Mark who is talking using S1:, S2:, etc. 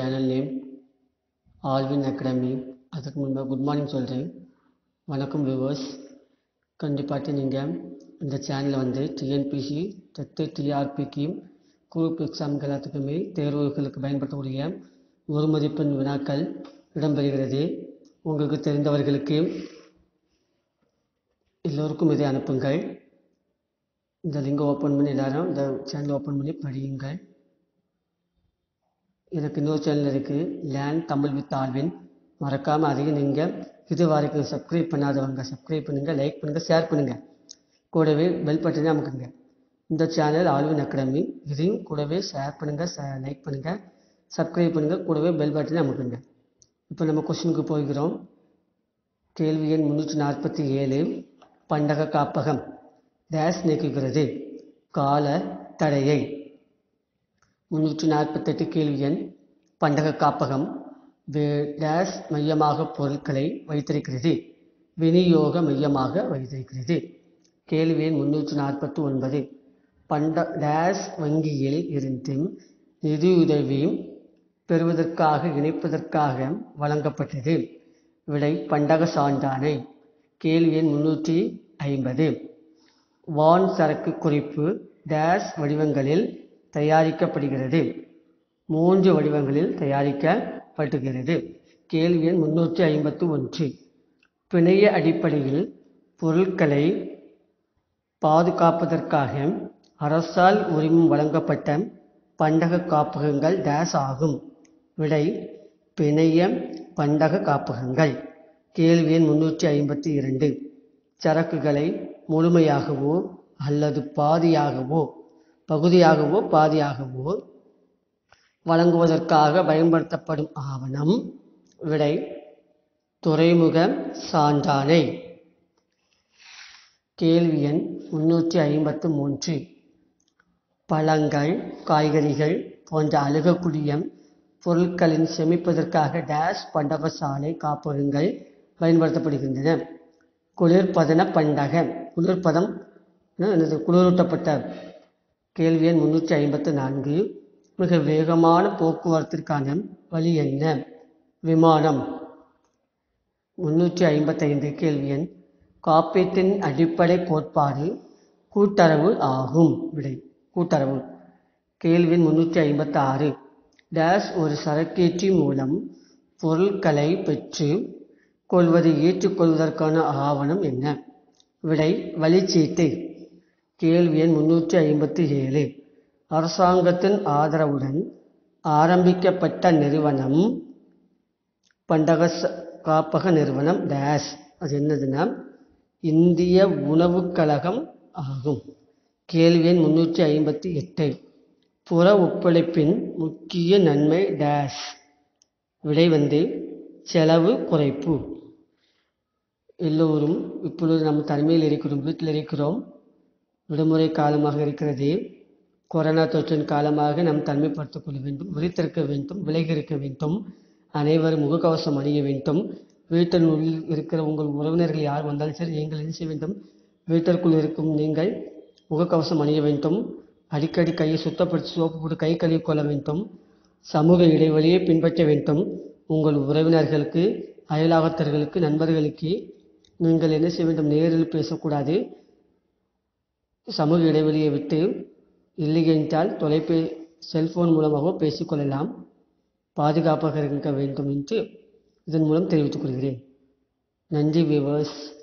S1: channel name Alvin academy அதுக்கு முன்பாக good morning சொல்கிறேன் வணக்கம் வியூவர்ஸ் கண்டிப்பாக நீங்கள் இந்த சேனலில் வந்து டிஎன்பிசி டெட்டு டிஆர்பிக்கு குரூப் எக்ஸாம்கள் எல்லாத்துக்குமே தேர்வுகளுக்கு பயன்படுத்தக்கூடிய ஒரு மதிப்பெண் வினாக்கள் இடம்பெறுகிறது உங்களுக்கு தெரிந்தவர்களுக்கு எல்லோருக்கும் இதை அனுப்புங்கள் இந்த லிங்கை ஓப்பன் பண்ணி எல்லாரும் இந்த சேனலை ஓப்பன் பண்ணி படியுங்கள் எனக்கு இன்னொரு சேனல் இருக்குது லேண்ட் தமிழ் வித் ஆல்வின் மறக்காமல் அதையும் நீங்கள் இது வரைக்கும் சப்ஸ்கிரைப் பண்ணாதவங்க சப்ஸ்கிரைப் பண்ணுங்கள் லைக் பண்ணுங்கள் ஷேர் பண்ணுங்கள் கூடவே பெல் பட்டனை அமுக்குங்க இந்த சேனல் ஆல்வின் அகாடமி இதையும் கூடவே ஷேர் பண்ணுங்கள் லைக் பண்ணுங்கள் சப்ஸ்கிரைப் பண்ணுங்கள் கூடவே பெல் பட்டனை அமுக்குங்க இப்போ நம்ம கொஸ்டினுக்கு போகிறோம் கேள்வி எண் முந்நூற்றி நாற்பத்தி ஏழு பண்டக காப்பகம் டேஸ் நீக்குகிறது கால தடையை முந்நூற்றி நாற்பத்தெட்டு கேள்வி எண் பண்டக காப்பகம் டேஸ் மையமாக பொருட்களை வைத்திருக்கிறது விநியோக மையமாக வைத்திருக்கிறது கேள்வி எண் முந்நூற்றி நாற்பத்தி ஒன்பது பண்ட டேஸ் வங்கியில் இருந்து நிதியுதவி பெறுவதற்காக இணைப்பதற்காக வழங்கப்பட்டது விடை பண்டக சான்றானை கேள்வி எண் முன்னூற்றி ஐம்பது வான் சரக்கு குறிப்பு டேஸ் வடிவங்களில் தயாரிக்கப்படுகிறது மூன்று வடிவங்களில் தயாரிக்கப்படுகிறது கேள்வி எண் முன்னூற்றி ஐம்பத்து ஒன்று பிணைய அடிப்படையில் பொருட்களை பாதுகாப்பதற்காக அரசால் உரிமம் வழங்கப்பட்ட பண்டக காப்பகங்கள் டேஸ் ஆகும் விடை பிணைய பண்டக காப்பகங்கள் கேள்வி எண் முன்னூற்றி ஐம்பத்தி இரண்டு சரக்குகளை முழுமையாகவோ அல்லது பாதியாகவோ பகுதியாகவோ பாதியாகவோ வழங்குவதற்காக பயன்படுத்தப்படும் ஆவணம் விடை துறைமுக சான்றானை கேள்வி எண் முன்னூற்றி ஐம்பத்து மூன்று பழங்கள் காய்கறிகள் போன்ற அழுகக்கூடிய பொருட்களின் சேமிப்பதற்காக டேஷ் பண்டகசாலை காப்பகங்கள் பயன்படுத்தப்படுகின்றன குளிர்பதன பண்டக குளிர்பதம் எனது குளிரூட்டப்பட்ட கேள்வி எண் முன்னூற்றி ஐம்பத்து நான்கு மிக வேகமான போக்குவரத்திற்கான வழி என்ன விமானம் முன்னூற்றி ஐம்பத்தைந்து கேள்வி எண் காப்பீட்டின் அடிப்படை கோட்பாடு கூட்டுறவு ஆகும் விடை கூட்டுறவு கேள்வி முன்னூற்றி ஐம்பத்தி ஆறு டேஷ் ஒரு சரக்கேற்றி மூலம் பொருட்களை பெற்று கொள்வதை ஏற்றுக்கொள்வதற்கான ஆவணம் என்ன விடை வழிச்சீட்டு கேள்வி எண் முன்னூற்றி ஐம்பத்தி ஏழு அரசாங்கத்தின் ஆதரவுடன் ஆரம்பிக்கப்பட்ட நிறுவனம் பண்டக காப்பக நிறுவனம் டேஷ் அது என்னதுன்னா இந்திய உணவுக் கழகம் ஆகும் கேள்வி எண் முன்னூற்றி ஐம்பத்தி எட்டு புற ஒப்படைப்பின் முக்கிய நன்மை டேஷ் விடை வந்து செலவு குறைப்பு எல்லோரும் இப்பொழுது நம்ம தனிமையில் இருக்கிறோம் வீட்டில் இருக்கிறோம் விடுமுறை காலமாக இருக்கிறது கொரோனா தொற்றின் காலமாக நாம் தனிமைப்படுத்திக் கொள்ள வேண்டும் விழித்திருக்க வேண்டும் விலகி இருக்க வேண்டும் அனைவரும் முகக்கவசம் அணிய வேண்டும் வீட்டின் உள்ளில் இருக்கிற உங்கள் உறவினர்கள் யார் வந்தாலும் சரி நீங்கள் என்ன செய்ய வேண்டும் வீட்டிற்குள் இருக்கும் நீங்கள் முகக்கவசம் அணிய வேண்டும் அடிக்கடி கையை சுத்தப்படுத்தி சோப்பு போட்டு கை கழுவி கொள்ள வேண்டும் சமூக இடைவெளியை பின்பற்ற வேண்டும் உங்கள் உறவினர்களுக்கு அயலாகத்தர்களுக்கு நண்பர்களுக்கு நீங்கள் என்ன செய்ய வேண்டும் நேரில் பேசக்கூடாது சமூக இடைவெளியை விட்டு இல்லை என்றால் தொலைபே செல்போன் மூலமாகவோ பேசிக்கொள்ளலாம் பாதுகாப்பாக இருக்க வேண்டும் என்று இதன் மூலம் தெரிவித்துக் கொள்கிறேன் நன்றி விவர்ஸ்